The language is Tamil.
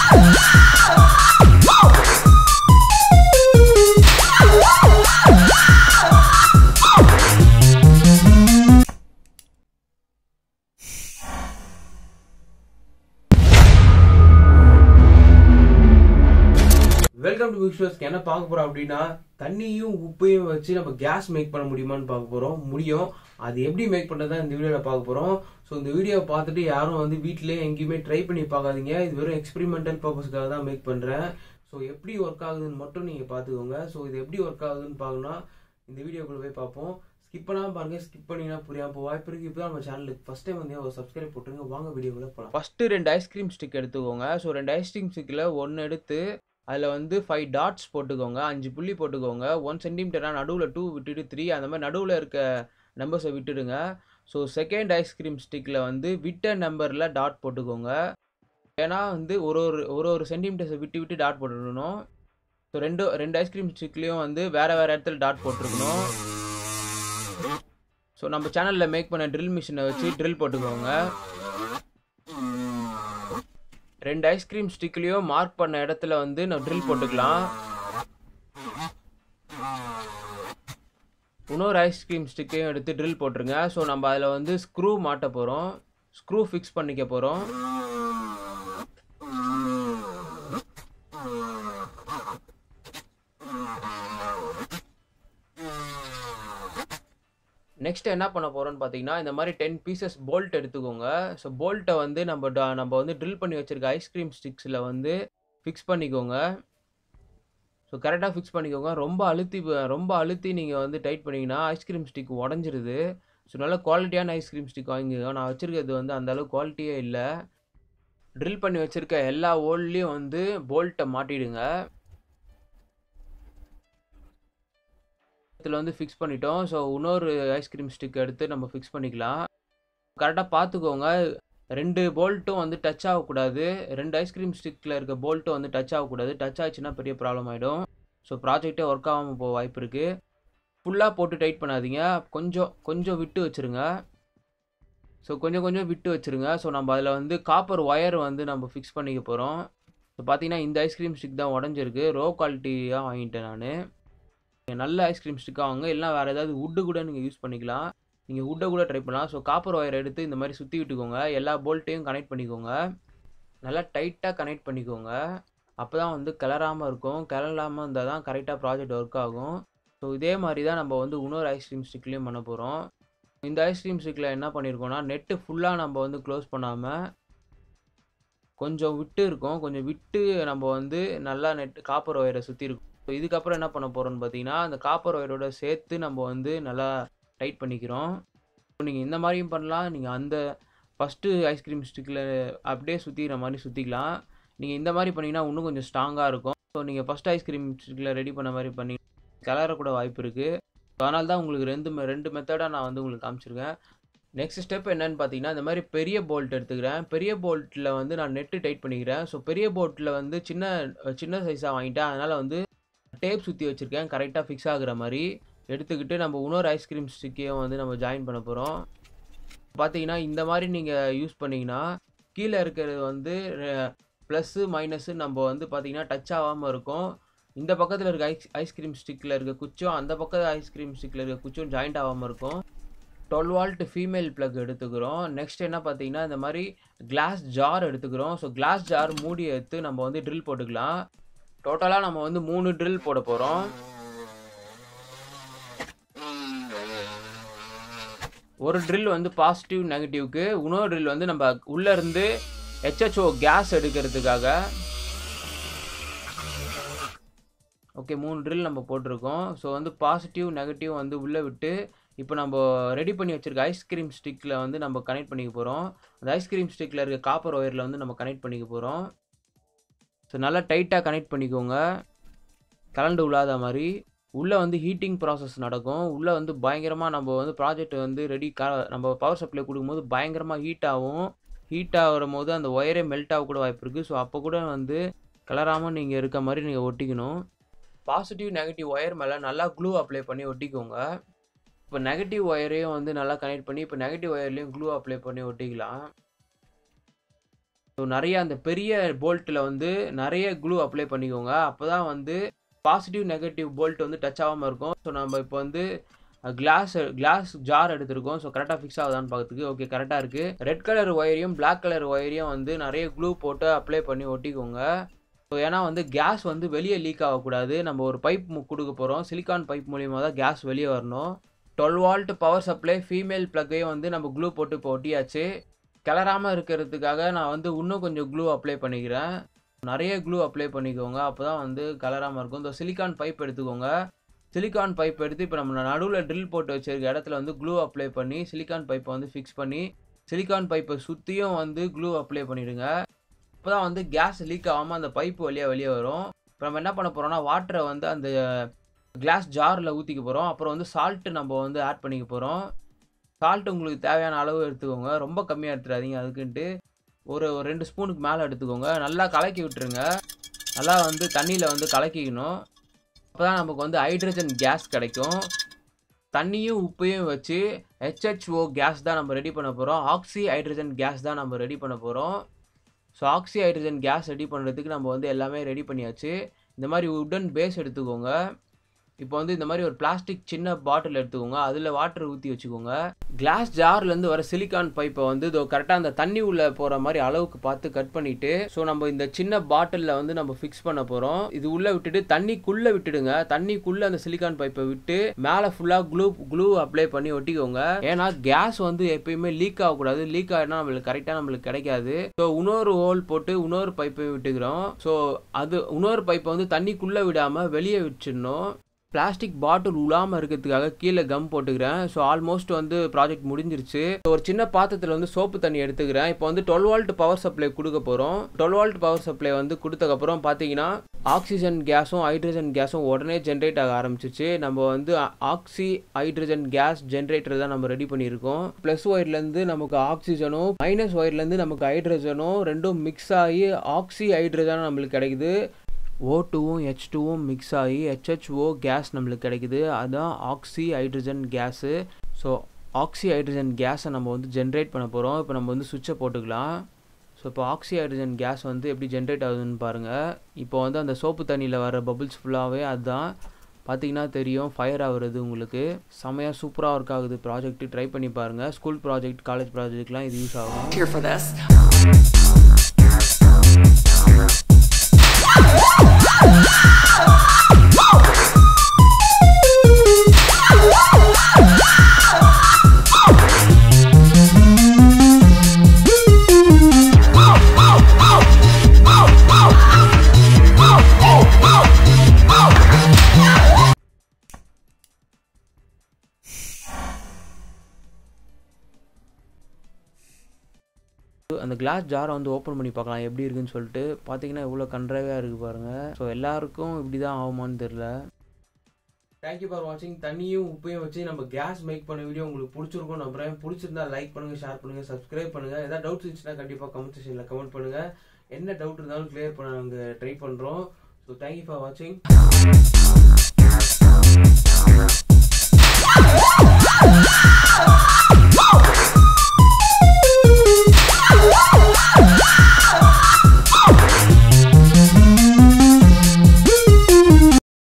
வெல்கம் டு விக்ஷோஸ்க்கு என்ன பார்க்க போறோம் அப்படின்னா தண்ணியும் உப்பையும் வச்சு நம்ம கேஸ் மேக் பண்ண முடியுமான்னு பார்க்க போறோம் முடியும் அது எப்படி மேக் பண்றதா இந்த வீடியோல பார்க்க போறோம் ஸோ இந்த வீடியோவை பார்த்துட்டு யாரும் வந்து வீட்லயே எங்கேயுமே ட்ரை பண்ணி பார்க்காதீங்க இது வெறும் எக்ஸ்பெரிமெண்டல் பர்பஸ்க்காக தான் மேக் பண்றேன் ஸோ எப்படி ஒர்க் ஆகுதுன்னு மட்டும் நீங்க பார்த்துக்கோங்க ஸோ இது எப்படி ஒர்க் ஆகுதுன்னு பார்க்கணும்னா இந்த வீடியோக்குள்ள போய் பார்ப்போம் ஸ்கிப் பண்ணாம பாருங்க ஸ்கிப் பண்ணீங்கன்னா புரியாம இப்போ வாய்ப்பு இருக்கு இப்போ நம்ம சேனலுக்கு ஃபர்ஸ்ட் டைம் வந்து ஒரு சப்ஸ்கிரைப் போட்டுருங்க வாங்க வீடியோக்குள்ள போகலாம் ஃபர்ஸ்ட் ரெண்டு ஐஸ்கிரீம் ஸ்டிக் எடுத்துக்கோங்க ஸோ ரெண்டு ஐஸ்கிரீம் ஸ்டிக்கில் ஒன்று எடுத்து அதில் வந்து ஃபைவ் டாட்ஸ் போட்டுக்கோங்க அஞ்சு புள்ளி போட்டுக்கோங்க ஒன் சென்டிமீட்டராக நடுவில் டூ விட்டுட்டு த்ரீ அந்த மாதிரி நடுவில் இருக்க நம்பர்ஸை விட்டுடுங்க ஸோ செகண்ட் ஐஸ்கிரீம் ஸ்டிக்கில் வந்து விட்ட நம்பரில் டாட் போட்டுக்கோங்க ஏன்னா வந்து ஒரு ஒரு ஒரு ஒரு சென்டிமீட்டர்ஸை விட்டு விட்டு டாட் போட்டுக்கணும் ஸோ ரெண்டு ரெண்டு ஐஸ்கிரீம் ஸ்டிக்லேயும் வந்து வேறு வேறு இடத்துல டாட் போட்டிருக்கணும் ஸோ நம்ம சேனலில் மேக் பண்ண ட்ரில் மிஷினை வச்சு ட்ரில் போட்டுக்கோங்க ரெண்டு ஐஸ்கிரீம் ஸ்டிக்லேயும் மார்க் பண்ண இடத்துல வந்து நம்ம ட்ரில் போட்டுக்கலாம் இன்னொரு ஐஸ்கிரீம் ஸ்டிக்கையும் எடுத்து ட்ரில் போட்டுருங்க ஸோ நம்ம அதில் வந்து ஸ்க்ரூ மாட்ட போகிறோம் ஸ்க்ரூ ஃபிக்ஸ் பண்ணிக்க போகிறோம் நெக்ஸ்ட் என்ன பண்ண போகிறோம்னு பார்த்தீங்கன்னா இந்த மாதிரி டென் பீசஸ் போல்ட் எடுத்துக்கோங்க ஸோ போல்ட்டை வந்து நம்ம ட- நம்ம வந்து ட்ரில் பண்ணி வச்சிருக்க ஐஸ்கிரீம் ஸ்டிக்ஸில் வந்து ஃபிக்ஸ் பண்ணிக்கோங்க ஸோ கரெக்டாக ஃபிக்ஸ் பண்ணிக்கோங்க ரொம்ப அழுத்தி ரொம்ப அழுத்தி நீங்கள் வந்து டைட் பண்ணிங்கன்னா ஐஸ்கிரீம் ஸ்டிக் உடஞ்சிருது ஸோ நல்ல குவாலிட்டியான ஐஸ்கிரீம் ஸ்டிக் வாங்கிக்கோங்க நான் வச்சுருக்கிறது வந்து அந்த அளவுக்கு குவாலிட்டியே இல்லை ட்ரில் பண்ணி வச்சுருக்க எல்லா ஓல்ட்லேயும் வந்து போல்ட்டை மாட்டிடுங்க இதில் வந்து ஃபிக்ஸ் பண்ணிட்டோம் ஸோ இன்னொரு ஐஸ்கிரீம் ஸ்டிக் எடுத்து நம்ம ஃபிக்ஸ் பண்ணிக்கலாம் கரெக்டாக பார்த்துக்கோங்க ரெண்டு போல்ட்டும் வந்து டச் ஆகக்கூடாது ரெண்டு ஐஸ்கிரீம் ஸ்டிக்கில் இருக்க போல்ட்டும் வந்து டச் ஆகக்கூடாது டச் ஆச்சுன்னா பெரிய ப்ராப்ளம் ஆகிடும் ஸோ ப்ராஜெக்டே ஒர்க் ஆகாமல் போக வாய்ப்பு இருக்குது ஃபுல்லாக போட்டு டைட் பண்ணாதீங்க கொஞ்சம் கொஞ்சம் விட்டு வச்சுருங்க ஸோ கொஞ்சம் கொஞ்சம் விட்டு வச்சுருங்க ஸோ நம்ம அதில் வந்து காப்பர் ஒயர் வந்து நம்ம ஃபிக்ஸ் பண்ணிக்க போகிறோம் ஸோ பார்த்தீங்கன்னா இந்த ஐஸ்கிரீம் ஸ்டிக் தான் உடஞ்சிருக்கு ரோ குவாலிட்டியாக வாங்கிட்டேன் நான் நீங்கள் நல்ல ஐஸ்கிரீம் ஸ்டிக்காக வாங்க இல்லைனா வேறு ஏதாவது வுட்டு கூட நீங்கள் யூஸ் பண்ணிக்கலாம் நீங்கள் வுட்டை கூட ட்ரை பண்ணலாம் ஸோ காப்பர் ஒயர் எடுத்து இந்த மாதிரி சுற்றி விட்டுக்கோங்க எல்லா போல்ட்டையும் கனெக்ட் பண்ணிக்கோங்க நல்லா டைட்டாக கனெக்ட் பண்ணிக்கோங்க அப்போ தான் வந்து கிளறாமல் இருக்கும் கிளறாமல் இருந்தால் தான் கரெக்டாக ப்ராஜெக்ட் ஒர்க் ஆகும் ஸோ இதே மாதிரி தான் நம்ம வந்து இன்னொரு ஐஸ்கிரீம் ஸ்டிக்லேயும் பண்ண போகிறோம் இந்த ஐஸ்கிரீம் ஸ்டிக்கில் என்ன பண்ணியிருக்கோம்னா நெட்டு ஃபுல்லாக நம்ம வந்து க்ளோஸ் பண்ணாமல் கொஞ்சம் விட்டு இருக்கும் கொஞ்சம் விட்டு நம்ம வந்து நல்லா நெட் காப்பர் ஒயரை சுற்றி இருக்கும் ஸோ இதுக்கப்புறம் என்ன பண்ண போகிறோம்னு பார்த்தீங்கன்னா அந்த காப்பர் ஒயரோட சேர்த்து நம்ம வந்து நல்லா டைட் பண்ணிக்கிறோம் நீங்கள் இந்த மாதிரியும் பண்ணலாம் நீங்கள் அந்த ஃபஸ்ட்டு ஐஸ்கிரீம் ஸ்டிக்கில் அப்படியே சுற்றிக்கிற மாதிரி சுற்றிக்கலாம் நீங்கள் இந்த மாதிரி பண்ணிங்கன்னா இன்னும் கொஞ்சம் ஸ்ட்ராங்காக இருக்கும் ஸோ நீங்கள் ஃபஸ்ட் ஐஸ்கிரீம் ஸ்டிக்கில் ரெடி பண்ண மாதிரி பண்ணி கிளறக்கூட வாய்ப்பு இருக்குது அதனால தான் உங்களுக்கு ரெண்டு me- ரெண்டு மெத்தடாக நான் வந்து உங்களுக்கு காமிச்சிருக்கேன் நெக்ஸ்ட் ஸ்டெப் என்னன்னு பார்த்தீங்கன்னா இந்த மாதிரி பெரிய போல்ட் எடுத்துக்கிறேன் பெரிய போல்ட்டில் வந்து நான் நெட்டு டைட் பண்ணிக்கிறேன் ஸோ பெரிய போல்ட்டில் வந்து சின்ன சின்ன சைஸாக வாங்கிட்டேன் அதனால் வந்து டேப் சுற்றி வச்சுருக்கேன் கரெக்டாக ஃபிக்ஸ் ஆகுற மாதிரி எடுத்துக்கிட்டு நம்ம இன்னொரு ஐஸ்கிரீம் ஸ்டிக்கையும் வந்து நம்ம ஜாயின் பண்ண போகிறோம் பார்த்தீங்கன்னா இந்த மாதிரி நீங்கள் யூஸ் பண்ணிங்கன்னா கீழே இருக்கிறது வந்து ப்ளஸ்ஸு மைனஸு நம்ம வந்து பார்த்தீங்கன்னா டச் ஆகாமல் இருக்கும் இந்த பக்கத்தில் இருக்க ஐஸ் ஐஸ்கிரீம் ஸ்டிக்கில் இருக்க குச்சும் அந்த பக்கத்து ஐஸ்கிரீம் ஸ்டிக்கில் இருக்க குச்சும் ஜாயிண்ட் ஆகாமல் இருக்கும் டுவெல் வால்ட் ஃபீமேல் ப்ளக் எடுத்துக்கிறோம் நெக்ஸ்ட் என்ன பார்த்தீங்கன்னா இந்த மாதிரி கிளாஸ் ஜார் எடுத்துக்கிறோம் ஸோ கிளாஸ் ஜார் மூடி எடுத்து நம்ம வந்து ட்ரில் போட்டுக்கலாம் டோட்டலாக நம்ம வந்து மூணு ட்ரில் போட போகிறோம் ஒரு ட்ரில் வந்து பாசிட்டிவ் நெகட்டிவ்க்கு இன்னொரு ட்ரில் வந்து நம்ம உள்ளே இருந்து ஹெச்ஹெச்ஓ கேஸ் எடுக்கிறதுக்காக ஓகே மூணு ட்ரில் நம்ம போட்டிருக்கோம் ஸோ வந்து பாசிட்டிவ் நெகட்டிவ் வந்து உள்ளே விட்டு இப்போ நம்ம ரெடி பண்ணி வச்சிருக்க ஐஸ்கிரீம் ஸ்டிக்கில் வந்து நம்ம கனெக்ட் பண்ணிக்க போகிறோம் அந்த ஐஸ்கிரீம் ஸ்டிக்கில் இருக்க காப்பர் ஒயரில் வந்து நம்ம கனெக்ட் பண்ணிக்க போகிறோம் ஸோ நல்லா டைட்டாக கனெக்ட் பண்ணிக்கோங்க கலண்டு விழாத மாதிரி உள்ளே வந்து ஹீட்டிங் ப்ராசஸ் நடக்கும் உள்ளே வந்து பயங்கரமாக நம்ம வந்து ப்ராஜெக்ட் வந்து ரெடி க நம்ம பவர் சப்ளை கொடுக்கும்போது பயங்கரமாக ஹீட் ஆகும் ஹீட் ஆகிற போது அந்த ஒயரே மெல்ட் ஆக கூட வாய்ப்பு இருக்குது ஸோ அப்போ கூட வந்து கலராமல் நீங்கள் இருக்க மாதிரி நீங்கள் ஒட்டிக்கணும் பாசிட்டிவ் நெகட்டிவ் ஒயர் மேலே நல்லா க்ளூ அப்ளை பண்ணி ஒட்டிக்கோங்க இப்போ நெகட்டிவ் ஒயரையும் வந்து நல்லா கனெக்ட் பண்ணி இப்போ நெகட்டிவ் ஒயர்லேயும் க்ளூ அப்ளை பண்ணி ஒட்டிக்கலாம் ஸோ நிறைய அந்த பெரிய போல்ட்டில் வந்து நிறைய க்ளூ அப்ளை பண்ணிக்கோங்க அப்போ தான் வந்து பாசிட்டிவ் நெகட்டிவ் போல்ட் வந்து டச் ஆகாமல் இருக்கும் ஸோ நம்ம இப்போ வந்து கிளாஸ் கிளாஸ் ஜார் எடுத்திருக்கோம் ஸோ கரெக்டாக ஃபிக்ஸ் ஆகுதான்னு பார்க்கறதுக்கு ஓகே கரெக்டாக இருக்குது ரெட் கலர் ஒயரையும் பிளாக் கலர் ஒயரையும் வந்து நிறைய க்ளூ போட்டு அப்ளை பண்ணி ஒட்டிக்கோங்க ஸோ ஏன்னா வந்து கேஸ் வந்து வெளியே லீக் ஆகக்கூடாது நம்ம ஒரு பைப் கொடுக்க போகிறோம் சிலிக்கான் பைப் மூலியமாக தான் கேஸ் வெளியே வரணும் twelve volt power supply female ப்ளக்கையும் வந்து நம்ம க்ளூ போட்டு இப்போ ஒட்டியாச்சு கிளறாமல் இருக்கிறதுக்காக நான் வந்து இன்னும் கொஞ்சம் க்ளூ அப்ளை பண்ணிக்கிறேன் நிறைய க்ளூ அப்ளை பண்ணிக்கோங்க அப்போ தான் வந்து கலராமல் இருக்கும் இந்த சிலிக்கான் பைப் எடுத்துக்கோங்க சிலிக்கான் பைப் எடுத்து இப்போ நம்ம நடுவில் ட்ரில் போட்டு வச்சிருக்க இடத்துல வந்து க்ளூ அப்ளை பண்ணி சிலிக்கான் பைப்பை வந்து ஃபிக்ஸ் பண்ணி சிலிக்கான் பைப்பை சுற்றியும் வந்து க்ளூ அப்ளை பண்ணிவிடுங்க அப்போ தான் வந்து கேஸ் லீக் ஆகாமல் அந்த பைப்பு வழியாக வெளியே வரும் இப்போ நம்ம என்ன பண்ண போகிறோம்னா வாட்டரை வந்து அந்த கிளாஸ் ஜாரில் ஊற்றிக்க போகிறோம் அப்புறம் வந்து சால்ட்டு நம்ம வந்து ஆட் பண்ணிக்க போகிறோம் சால்ட் உங்களுக்கு தேவையான அளவு எடுத்துக்கோங்க ரொம்ப கம்மியாக எடுத்துடாதீங்க அதுக்குன்ட்டு ஒரு ஒரு ரெண்டு ஸ்பூனுக்கு மேலே எடுத்துக்கோங்க நல்லா கலக்கி விட்டுருங்க நல்லா வந்து தண்ணியில் வந்து கலக்கிக்கணும் அப்போ தான் நமக்கு வந்து ஹைட்ரஜன் கேஸ் கிடைக்கும் தண்ணியும் உப்பையும் வச்சு ஹெச்ஹெச்ஓ கேஸ் தான் நம்ம ரெடி பண்ண போகிறோம் ஆக்சி ஹைட்ரஜன் கேஸ் தான் நம்ம ரெடி பண்ண போகிறோம் so oxy hydrogen gas ready பண்ணுறதுக்கு நம்ம வந்து எல்லாமே ரெடி பண்ணியாச்சு இந்த மாதிரி உடன் பேஸ் எடுத்துக்கோங்க இப்போ வந்து இந்த மாதிரி ஒரு பிளாஸ்டிக் சின்ன பாட்டில் எடுத்துக்கோங்க அதில் வாட்டர் ஊற்றி வச்சுக்கோங்க கிளாஸ் ஜார்லேருந்து வர சிலிக்கான் பைப்பை வந்து இதோ கரெக்டாக அந்த தண்ணி உள்ளே போகிற மாதிரி அளவுக்கு பார்த்து கட் பண்ணிவிட்டு ஸோ நம்ம இந்த சின்ன பாட்டிலில் வந்து நம்ம ஃபிக்ஸ் பண்ண போகிறோம் இது உள்ளே விட்டுட்டு தண்ணிக்குள்ளே விட்டுடுங்க தண்ணிக்குள்ளே அந்த சிலிக்கான் பைப்பை விட்டு மேலே ஃபுல்லாக க்ளூ க்ளூ அப்ளை பண்ணி ஒட்டிக்கோங்க ஏன்னா கேஸ் வந்து எப்பயுமே லீக் ஆகக்கூடாது லீக் ஆகினா நம்மளுக்கு கரெக்டாக நம்மளுக்கு கிடைக்காது ஸோ இன்னொரு ஹோல் போட்டு இன்னொரு பைப்பை விட்டுக்கிறோம் ஸோ அது இன்னொரு பைப்பை வந்து தண்ணிக்குள்ளே விடாமல் வெளியே விட்டுடணும் பிளாஸ்டிக் பாட்டில் உலாமல் இருக்கிறதுக்காக கீழே கம் போட்டுக்கிறேன் ஸோ ஆல்மோஸ்ட் வந்து ப்ராஜெக்ட் முடிஞ்சிருச்சு ஒரு சின்ன பாத்திரத்தில் வந்து சோப்பு தண்ணி எடுத்துக்கிறேன் இப்போ வந்து டுவெல் வால்ட் பவர் சப்ளை கொடுக்க போகிறோம் டுவெல் வால்ட் பவர் சப்ளை வந்து கொடுத்தக்கப்புறம் பார்த்தீங்கன்னா ஆக்சிஜன் கேஸும் ஹைட்ரஜன் கேஸும் உடனே ஜென்ரேட் ஆக ஆரம்பிச்சிச்சு நம்ம வந்து ஆக்சி ஹைட்ரஜன் கேஸ் ஜென்ரேட்டர் தான் நம்ம ரெடி பண்ணியிருக்கோம் ப்ளஸ் ஒயர்லேருந்து நமக்கு ஆக்சிஜனும் மைனஸ் ஒயர்லேருந்து நமக்கு ஹைட்ரஜனும் ரெண்டும் மிக்ஸ் ஆகி ஆக்சி ஹைட்ரஜனும் நம்மளுக்கு கிடைக்குது ஓ டூவும் ஹெச் டூவும் மிக்ஸ் ஆகி ஹெச்ஹெச்ஓ கேஸ் நம்மளுக்கு கிடைக்குது அதுதான் oxy hydrogen gas so oxy hydrogen கேஸை நம்ம வந்து ஜென்ரேட் பண்ண போகிறோம் இப்போ நம்ம வந்து சுவிட்சை போட்டுக்கலாம் ஸோ இப்போ ஆக்சி ஹைட்ரஜன் கேஸ் வந்து எப்படி ஜென்ரேட் ஆகுதுன்னு பாருங்கள் இப்போ வந்து அந்த சோப்பு தண்ணியில் வர பபுள்ஸ் ஃபுல்லாகவே அதுதான் பார்த்தீங்கன்னா தெரியும் ஃபயர் ஆகுறது உங்களுக்கு செமையாக சூப்பராக ஒர்க் ஆகுது ப்ராஜெக்ட் ட்ரை பண்ணி பாருங்கள் ஸ்கூல் ப்ராஜெக்ட் காலேஜ் ப்ராஜெக்ட்லாம் இது யூஸ் ஆகும் Here for this. அந்த கிளாஸ் ஜாரை வந்து ஓப்பன் பண்ணி பார்க்கலாம் எப்படி இருக்குன்னு சொல்லிட்டு பார்த்தீங்கன்னா எவ்வளோ கன்றாவியாக இருக்குது பாருங்கள் ஸோ எல்லாருக்கும் இப்படி தான் ஆகுமான்னு தெரில தேங்க்யூ ஃபார் வாட்சிங் தண்ணியும் உப்பையும் வச்சு நம்ம கேஸ் மேக் பண்ண வீடியோ உங்களுக்கு பிடிச்சிருக்கும் நம்புறேன் பிடிச்சிருந்தா லைக் பண்ணுங்க ஷேர் பண்ணுங்க சப்ஸ்கிரைப் பண்ணுங்க ஏதாவது டவுட்ஸ் இருந்துச்சுன்னா கண்டிப்பாக கமெண்ட் செக்ஷனில் கமெண்ட் பண்ணுங்க என்ன டவுட் இருந்தாலும் கிளியர் பண்ண நாங்கள் ட்ரை பண்ணுறோம் ஸோ தேங்க்யூ ஃபார் வாட்சிங்